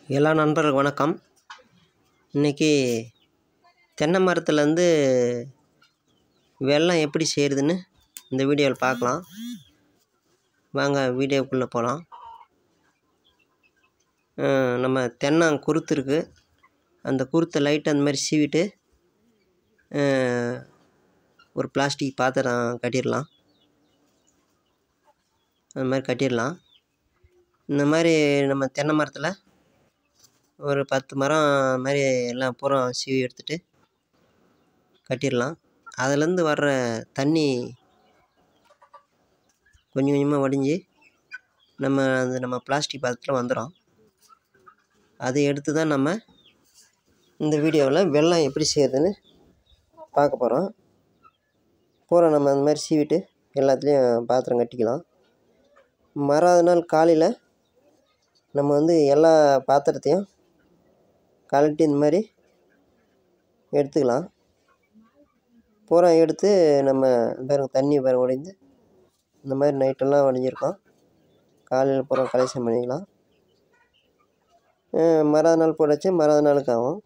எல்லா நண்பர்களுக்கும் வணக்கம் இன்றைக்கி தென்னை மரத்துலேருந்து வெல்லம் எப்படி செய்கிறதுன்னு இந்த வீடியோவில் பார்க்கலாம் வாங்க வீடியோக்குள்ளே போகலாம் நம்ம தென்னம் குருத்து இருக்குது அந்த குருத்தை லைட்டாக அந்த மாதிரி சீவிட்டு அஹ், ஒரு பிளாஸ்டிக் பாத்திரம் கட்டிடலாம் அந்த மாதிரி கட்டிடலாம் இந்த மாதிரி நம்ம தென்னை மரத்தில் ஒரு பத்து மரம் மாதிரி எல்லாம் பூரா சீவி எடுத்துட்டு கட்டிடலாம் அதுலேருந்து வர்ற தண்ணி கொஞ்சம் கொஞ்சமாக வடிஞ்சு நம்ம அந்த நம்ம பிளாஸ்டிக் பாத்திரத்தில் வந்துடும் அதை எடுத்து தான் நம்ம இந்த வீடியோவில் வெல்லம் எப்படி செய்யறதுன்னு பார்க்க போகிறோம் பூரா நம்ம அந்த மாதிரி சீவிட்டு எல்லாத்துலேயும் பாத்திரம் கட்டிக்கலாம் மறாவது நாள் காலையில் நம்ம வந்து எல்லா பாத்திரத்தையும் கழட்டி இந்த மாதிரி எடுத்துக்கலாம் பூரா எடுத்து நம்ம பாருங்க தண்ணி பாருங்க உடைந்து இந்த மாதிரி நைட்டெல்லாம் உடஞ்சிருக்கோம் காலையில் பூரா கலெக்ஷன் பண்ணிக்கலாம் அஹ் மறாவது நாள் போட வச்சு மறாவது நாளுக்கு ஆகும்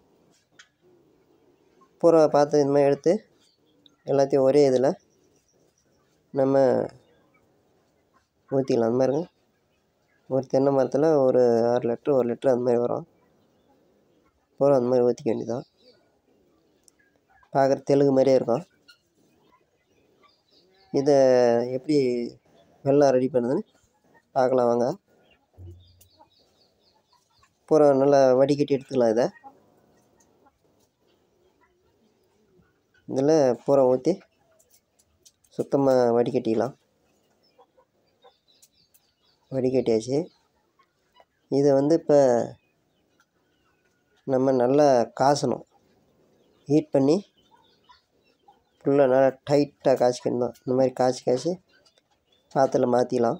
பூரா பார்த்து இந்த மாதிரி எடுத்து எல்லாத்தையும் ஒரே இதில் நம்ம ஊற்றிக்கலாம் அந்த மாதிரிங்க ஒரு தென்னை மரத்தில் ஒரு ஆறு லிட்ரு ஒரு லிட்ரு அந்த மாதிரி வரும் பூரா அந்த மாதிரி ஊற்றிக்க வேண்டியதான் பார்க்குற தெலுங்கு மாதிரியே இருக்கும் இதை எப்படி வெள்ளம் ரெடி பண்ணுதுன்னு பார்க்கலாம் வாங்க பூரா நல்லா வடிகட்டி எடுத்துக்கலாம் இதை இதில் பூரா ஊற்றி சுத்தமாக வடிகட்டிக்கலாம் வடிகட்டியாச்சு இதை வந்து இப்போ நம்ம நல்லா காசணும் ஹீட் பண்ணி ஃபுல்லாக நல்லா டைட்டாக காய்ச்சிக்கணும் தான் இந்த மாதிரி காய்ச்சி காய்ச்சி பாத்திரத்தில் மாற்றிக்கலாம்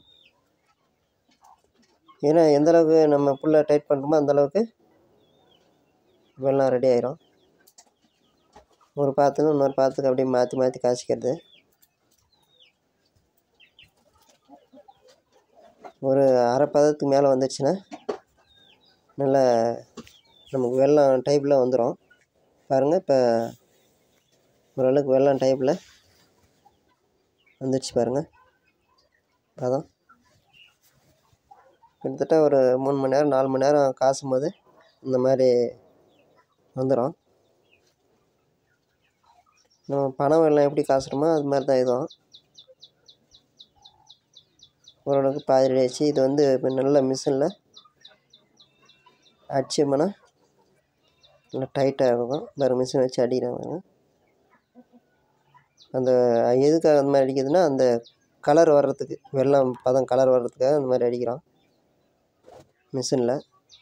ஏன்னா எந்த அளவுக்கு நம்ம ஃபுல்லாக டைட் பண்ணுறோமோ அந்த அளவுக்கு வெள்ளம் ரெடி ஆயிரும் ஒரு பாத்திரம் இன்னொரு பாத்திரத்துக்கு அப்படியே மாற்றி மாற்றி காய்ச்சிக்கிறது ஒரு அரை பதத்துக்கு மேலே வந்துடுச்சுன்னா நல்லா நமக்கு வெள்ளம் டைப்பில் வந்துடும் பாருங்கள் இப்போ ஓரளவுக்கு வெள்ளம் டைப்பில் வந்துடுச்சு பாருங்கள் அதான் கிட்டத்தட்ட ஒரு மூணு மணி நேரம் நாலு மணி நேரம் காசும் போது இந்த மாதிரி வந்துடும் நம்ம பணம் வெள்ளம் எப்படி காசுறோமோ அது மாதிரி தான் இதுவும் ஓரளவுக்கு பாதி ரெடி ஆச்சு இது வந்து இப்போ நல்ல மிஷினில் அடிச்சோம்னா நல்லா டைட்டாக இருக்கும் வேறு மிஷின் வச்சு அடிக்கிறாங்க அந்த எதுக்காக அந்த மாதிரி அடிக்கிறதுனா அந்த கலர் வர்றதுக்கு வெள்ளம் பதம் கலர் வர்றதுக்காக அந்த மாதிரி அடிக்கிறோம் மிஷினில்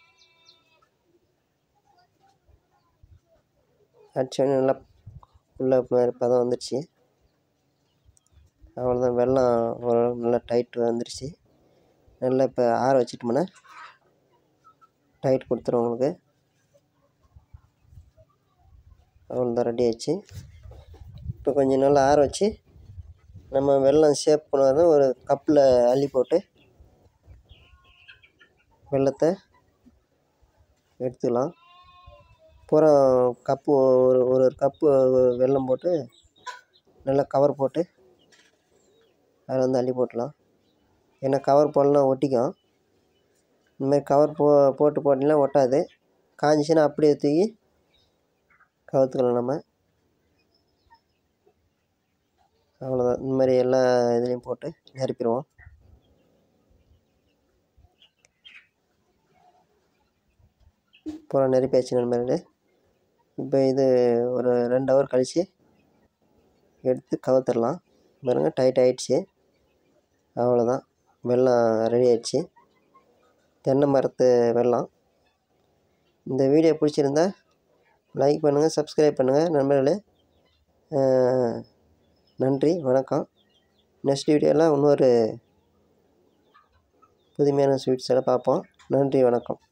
அடிச்சோடனே நல்லா உள்ள மாதிரி பதம் வந்துடுச்சு அவ்வளோதான் வெள்ளம் ஓரளவுக்கு நல்லா டைட் வந்துடுச்சு நல்லா இப்போ ஆற வச்சுட்டோம்னா டைட் கொடுத்துரும் உங்களுக்கு அவ்வளோதான் ரெடி ஆயிடுச்சு இப்போ கொஞ்சம் நல்லா ஆற வச்சு நம்ம வெல்லம் ஷேப் பண்ணுறது ஒரு கப்பில் அள்ளி போட்டு வெள்ளத்தை எடுத்துக்கலாம் பூரா கப்பு ஒரு ஒரு கப்பு வெல்லம் போட்டு நல்லா கவர் போட்டு அதில் வந்து அள்ளி போட்டுடலாம் ஏன்னா கவர் போடலாம் ஒட்டிக்கும் இந்த மாதிரி கவர் போ போட்டு போட்டிங்கன்னா ஒட்டாது காஞ்சிச்சுன்னா அப்படியே தூக்கி கவுத்துக்கலாம் நம்ம அவ்வளோதான் இந்த மாதிரி எல்லா இதுலேயும் போட்டு நிரப்பிடுவோம் பூரா நிரப்பியாச்சு நண்பர்களே இப்போ இது ஒரு ரெண்டு ஹவர் கழித்து எடுத்து கவுத்துடலாம் பாருங்க டைட் ஆகிடுச்சு அவ்வளோதான் வெள்ளம் ரெடி ஆயிடுச்சு தென்னை மரத்து வெள்ளம் இந்த வீடியோ பிடிச்சிருந்தா லைக் பண்ணுங்கள் சப்ஸ்கிரைப் பண்ணுங்கள் நண்பர்களே அஹ், நன்றி வணக்கம் நெக்ஸ்ட் வீடியோவில் இன்னொரு புதுமையான ஸ்வீட்ஸ் எல்லாம் பார்ப்போம் நன்றி வணக்கம்